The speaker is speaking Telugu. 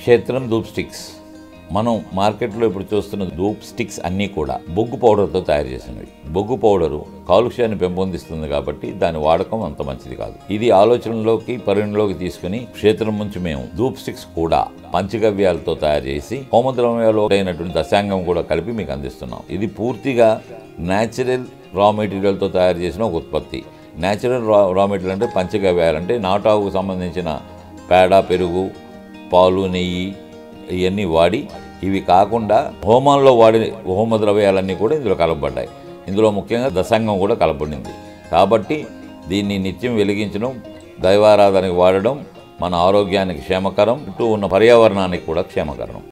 క్షేత్రం ధూప్ స్టిక్స్ మనం మార్కెట్లో ఇప్పుడు చూస్తున్న ధూప్ స్టిక్స్ అన్నీ కూడా బొగ్గు పౌడర్తో తయారు చేసినవి బొగ్గు పౌడరు కాలుష్యాన్ని పెంపొందిస్తుంది కాబట్టి దాని వాడకం అంత మంచిది కాదు ఇది ఆలోచనలోకి పరిగణలోకి తీసుకుని క్షేత్రం నుంచి మేము ధూప్ స్టిక్స్ కూడా పంచగవ్యాలతో తయారు చేసి హోమద్రవ్యాలు అయినటువంటి దశాంగం కూడా కలిపి మీకు అందిస్తున్నాం ఇది పూర్తిగా న్యాచురల్ రా మెటీరియల్తో తయారు చేసిన ఒక ఉత్పత్తి న్యాచురల్ రా రా మెటీరియల్ అంటే పంచగవ్యాలు అంటే నాటావుకు సంబంధించిన పేడ పెరుగు పాలు నెయ్యి ఇవన్నీ వాడి ఇవి కాకుండా హోమంలో వాడే హోమ ద్రవ్యాలన్నీ కూడా ఇందులో కలపబడ్డాయి ఇందులో ముఖ్యంగా దశాంగం కూడా కలపబడింది కాబట్టి దీన్ని నిత్యం వెలిగించడం దైవారాధనకి వాడడం మన ఆరోగ్యానికి క్షేమకరం చుట్టూ ఉన్న పర్యావరణానికి కూడా క్షేమకరం